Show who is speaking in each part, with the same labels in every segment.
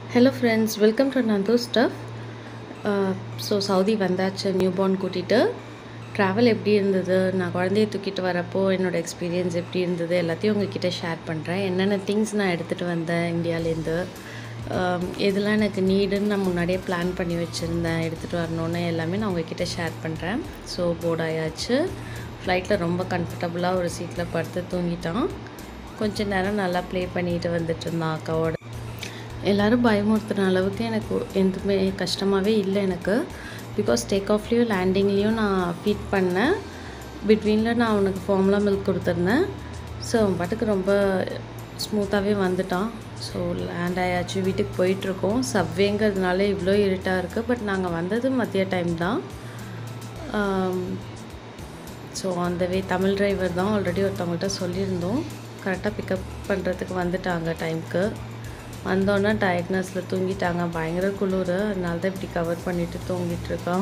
Speaker 1: hello friends welcome to Nandho stuff so Saudi வந்தாச்சு newborn கூட்டிகிட்டு travel எப்படி இருந்தது நான் குழந்தைய தூக்கிட்டு வரப்போ என்னோடய எக்ஸ்பீரியன்ஸ் எப்படி இருந்தது எல்லாத்தையும் உங்ககிட்ட ஷேர் பண்ணுறேன் என்னென்ன திங்ஸ் நான் எடுத்துகிட்டு வந்தேன் இந்தியாவிலேருந்து எதெல்லாம் எனக்கு நீடுன்னு நான் முன்னாடியே பிளான் பண்ணி வச்சுருந்தேன் எடுத்துகிட்டு வரணுன்னு எல்லாமே நான் உங்ககிட்ட ஷேர் பண்ணுறேன் ஸோ போர்ட் ஆயாச்சு ஃப்ளைட்டில் ரொம்ப கம்ஃபர்டபுளாக ஒரு சீட்டில் படுத்து தூங்கிட்டான் கொஞ்ச நேரம் நல்லா ப்ளே பண்ணிட்டு வந்துட்டு இருந்தான் அக்காவோட எல்லோரும் பயமுறுத்துன அளவுக்கு எனக்கு எதுவுமே கஷ்டமாகவே இல்லை எனக்கு பிகாஸ் டேக் ஆஃப்லேயும் லேண்டிங்லேயும் நான் ஃபீட் பண்ணேன் பிட்வீனில் நான் அவனுக்கு ஃபார்முலா மில்க் கொடுத்துருந்தேன் ஸோ அவன் பாட்டுக்கு ரொம்ப ஸ்மூத்தாகவே வந்துட்டான் ஸோ லேண்ட் ஆயாச்சு வீட்டுக்கு போயிட்டுருக்கோம் சப்வேங்கிறதுனால இவ்வளோ இருட்டாக இருக்குது பட் நாங்கள் வந்தது மதிய டைம் தான் ஸோ அந்த வே தமிழ் டிரைவர் தான் ஆல்ரெடி ஒருத்தவங்கள்ட்ட சொல்லியிருந்தோம் கரெக்டாக பிக்கப் பண்ணுறதுக்கு வந்துட்டாங்க டைமுக்கு வந்தோன்னே டயக்னஸில் தூங்கிட்டாங்க பயங்கர குளிர் அதனால தான் இப்படி கவர் பண்ணிவிட்டு தூங்கிட்டு இருக்கான்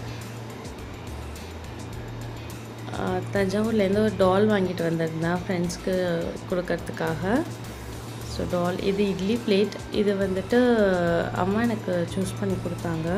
Speaker 1: தஞ்சாவூர்லேருந்து ஒரு டால் வாங்கிட்டு வந்திருந்தேன் ஃப்ரெண்ட்ஸ்க்கு கொடுக்கறதுக்காக ஸோ டால் இது இட்லி பிளேட் இது வந்துட்டு அம்மா எனக்கு சூஸ் பண்ணி கொடுத்தாங்க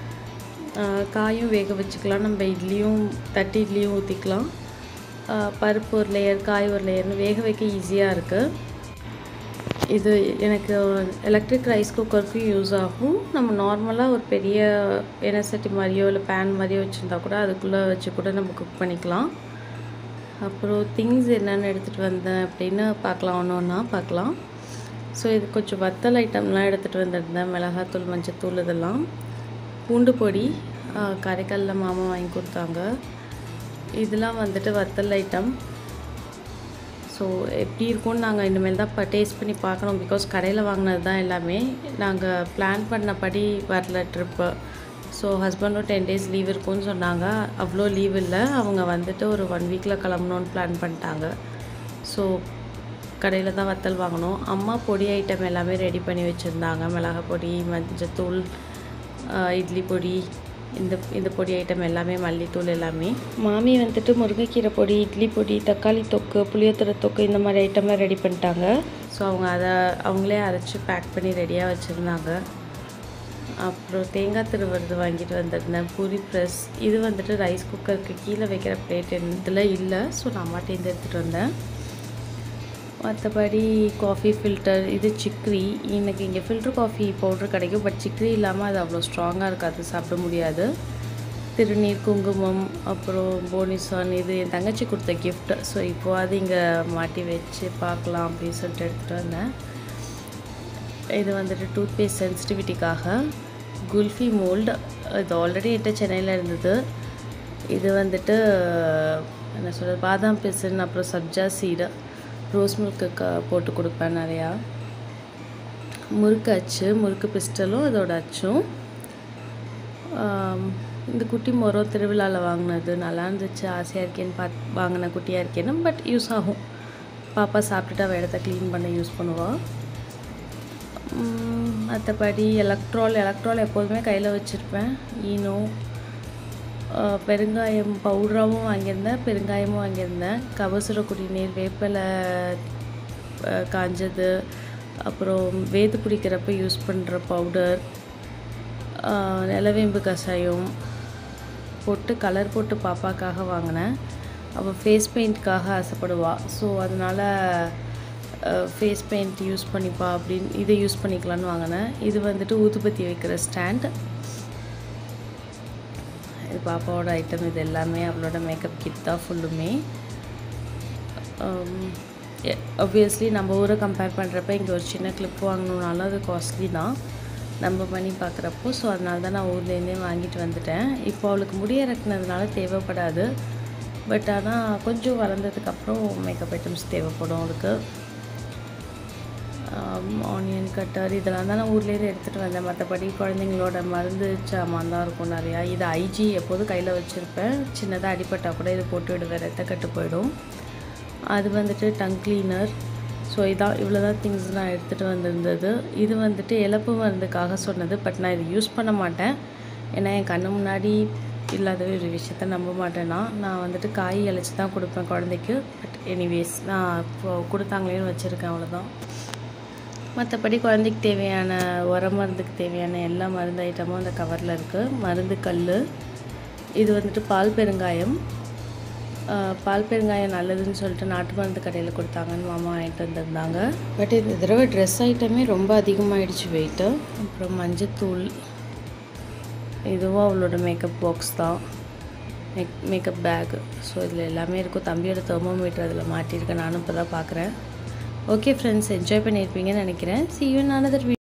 Speaker 1: காயும் வேக வச்சுக்கலாம் நம்ம இட்லியும் தட்டி இட்லியும் ஊற்றிக்கலாம் பருப்பு ஒரு லேயர் காய் ஒரு லேயர்னு வேக வைக்க ஈஸியாக இருக்குது இது எனக்கு எலக்ட்ரிக் ரைஸ் குக்கருக்கும் யூஸ் ஆகும் நம்ம நார்மலாக ஒரு பெரிய எண்ணெய் சட்டி மாதிரியோ இல்லை பேன் மாதிரியோ வச்சுருந்தா கூட அதுக்குள்ளே வச்சு கூட நம்ம குக் பண்ணிக்கலாம் அப்புறம் திங்ஸ் என்னென்னு எடுத்துகிட்டு வந்தேன் அப்படின்னு பார்க்கலாம் ஒன்று ஒன்றா பார்க்கலாம் ஸோ இது கொஞ்சம் வத்தல் ஐட்டம்லாம் எடுத்துகிட்டு வந்திருந்தேன் மிளகாத்தூள் மஞ்சத்தூள் இதெல்லாம் பூண்டு பொடி கரைக்கல்ல மாமா வாங்கி கொடுத்தாங்க இதெல்லாம் வந்துட்டு வத்தல் ஐட்டம் ஸோ எப்படி இருக்கும்னு நாங்கள் இனிமேல் தான் இப்போ டேஸ்ட் பண்ணி பார்க்கணும் பிகாஸ் கடையில் வாங்கினது தான் எல்லாமே நாங்கள் பிளான் பண்ணபடி வரல ட்ரிப்பு ஸோ ஹஸ்பண்டும் டென் டேஸ் லீவ் இருக்கும்னு சொன்னாங்க அவ்வளோ லீவ் இல்லை அவங்க வந்துட்டு ஒரு ஒன் வீக்கில் கிளம்பணுன்னு பிளான் பண்ணிட்டாங்க ஸோ கடையில் தான் வத்தல் வாங்கணும் அம்மா பொடி ஐட்டம் எல்லாமே ரெடி பண்ணி வச்சுருந்தாங்க மிளகா பொடி மஞ்சத்தூள் இட்லி பொடி இந்த இந்த பொடி ஐட்டம் எல்லாமே மல்லித்தூள் எல்லாமே மாமி வந்துட்டு முருங்கைக்கீரை பொடி இட்லி பொடி தக்காளி தொக்கு புளியோத்தரை தொக்கு இந்த மாதிரி ஐட்டம்லாம் ரெடி பண்ணிட்டாங்க ஸோ அவங்க அதை அவங்களே அரைச்சி பேக் பண்ணி ரெடியாக வச்சுருந்தாங்க அப்புறம் தேங்காய் திருவருது வாங்கிட்டு வந்திருந்தேன் பூரி ப்ரெஸ் இது வந்துட்டு ரைஸ் குக்கருக்கு கீழே வைக்கிற பிளேட் இதில் இல்லை ஸோ நான் அம்மாட்டேருந்து எடுத்துகிட்டு வந்தேன் மற்றபடி காஃபி ஃபில்டர் இது சிக்ரி எனக்கு இங்கே ஃபில்டர் காஃபி பவுட்ரு கிடைக்கும் பட் சிக்ரி இல்லாமல் அது அவ்வளோ ஸ்ட்ராங்காக இருக்காது சாப்பிட முடியாது திருநீர் குங்குமம் அப்புறம் போனிசான் இது என் தங்கச்சி கொடுத்த கிஃப்ட் ஸோ இப்போது அது இங்கே மாட்டி வச்சு பார்க்கலாம் அப்படின்னு சொல்லிட்டு எடுத்துகிட்டு வந்தேன் இது வந்துட்டு டூத் பேஸ்ட் சென்சிட்டிவிட்டிக்காக குல்ஃபி மோல்டு இது ஆல்ரெடி என்கிட்ட சென்னையில் இருந்தது இது வந்துட்டு என்ன சொல்கிறது பாதாம் பிசன் அப்புறம் சப்ஜா சீடு ரோஸ் மில்க்கு க போட்டு கொடுப்பேன் நிறையா முறுக்கு அச்சு முறுக்கு பிஸ்டலும் அதோட அச்சும் இந்த குட்டி மொரம் திருவிழாவில் வாங்கினது நல்லா இருந்துச்சு ஆசையாக இருக்கேன்னு பார்த்து வாங்கின குட்டியாக இருக்கேன்னு பட் யூஸ் ஆகும் பாப்பா சாப்பிட்டுட்டு அவள் இடத்த க்ளீன் பண்ண யூஸ் பண்ணுவாள் மற்றபடி எலக்ட்ரால் எலக்ட்ரால் எப்போதுமே கையில் வச்சுருப்பேன் ஈனோ பெருங்காயம் பவுடராகவும் வாங்கியிருந்தேன் பெருங்காயமும் வாங்கியிருந்தேன் கபசுர குடிநீர் வேப்பிலை காஞ்சது அப்புறம் வேது பிடிக்கிறப்ப யூஸ் பண்ணுற பவுடர் நிலவேம்பு கஷாயம் போட்டு கலர் போட்டு பாப்பாக்காக வாங்கினேன் அவள் ஃபேஸ் பெயிண்ட்காக ஆசைப்படுவாள் ஸோ அதனால் ஃபேஸ் பெயிண்ட் யூஸ் பண்ணிப்பா அப்படின்னு இதை யூஸ் பண்ணிக்கலான்னு வாங்கினேன் இது வந்துட்டு ஊதுபத்தி வைக்கிற ஸ்டாண்ட் இது பாப்பாவோட ஐட்டம் இது எல்லாமே அவளோட மேக்கப் கிட் தான் ஃபுல்லுமே ஆப்வியஸ்லி நம்ம ஊரை கம்பேர் பண்ணுறப்ப இங்கே ஒரு சின்ன கிளிப் வாங்கணுன்னாலும் அது காஸ்ட்லி தான் நம்ம பண்ணி பார்க்குறப்போ ஸோ அதனால தான் நான் ஊர்லேருந்தே வாங்கிட்டு வந்துட்டேன் இப்போ அவளுக்கு முடிய இறக்குனதுனால தேவைப்படாது பட் ஆனால் கொஞ்சம் வளர்ந்ததுக்கப்புறம் மேக்கப் ஐட்டம்ஸ் தேவைப்படும் அவளுக்கு ஆனியன் கட்டர் இதெல்லாம் தான் நான் ஊர்லேருந்து எடுத்துகிட்டு வந்தேன் மற்றபடி குழந்தைங்களோட மருந்து சாமான் தான் இருக்கும் நிறையா இது ஐஜி எப்போதும் கையில் வச்சுருப்பேன் சின்னதாக அடிப்பட்டால் கூட இது போட்டு விடுவேன் ரத்த கட்டு போயிடும் அது வந்துட்டு டங் கிளீனர் ஸோ இதான் இவ்வளோ தான் திங்ஸ் நான் எடுத்துகிட்டு வந்திருந்தது இது வந்துட்டு இழப்பு மருந்துக்காக சொன்னது பட் நான் இது யூஸ் பண்ண மாட்டேன் ஏன்னா என் கண்ணு முன்னாடி இல்லாத ஒரு விஷயத்த நம்ப மாட்டேன்னா நான் வந்துட்டு காய் இழைச்சி தான் கொடுப்பேன் குழந்தைக்கு பட் எனிவேஸ் நான் இப்போ கொடுத்தாங்களேன்னு வச்சுருக்கேன் அவ்வளோதான் மற்றபடி குழந்தைக்கு தேவையான உர மருந்துக்கு தேவையான எல்லா மருந்து ஐட்டமும் அந்த கவரில் இருக்குது மருந்து கல் இது வந்துட்டு பால் பெருங்காயம் ஆஹ் பால் பெருங்காயம் நல்லதுன்னு சொல்லிட்டு நாட்டு மருந்து கடையில் கொடுத்தாங்கன்னு மாமா வாங்கிட்டு வந்திருந்தாங்க பட் இந்த தடவை ட்ரெஸ் ஐட்டமே ரொம்ப அதிகமாகிடுச்சு வெயிட்டு அப்புறம் மஞ்சத்தூள் இதுவும் அவளோட மேக்கப் பாக்ஸ் தான் மேக் மேக்கப் பேக் ஸோ இதில் எல்லாமே இருக்கும் தம்பியோட தெர்மோமீட்டர் அதில் மாட்டியிருக்கேன் நானும் இப்போ தான் பார்க்குறேன் ஓகே ஃப்ரெண்ட்ஸ் என்ஜாய் பண்ணியிருப்பீங்கன்னு நினைக்கிறேன் see you in another video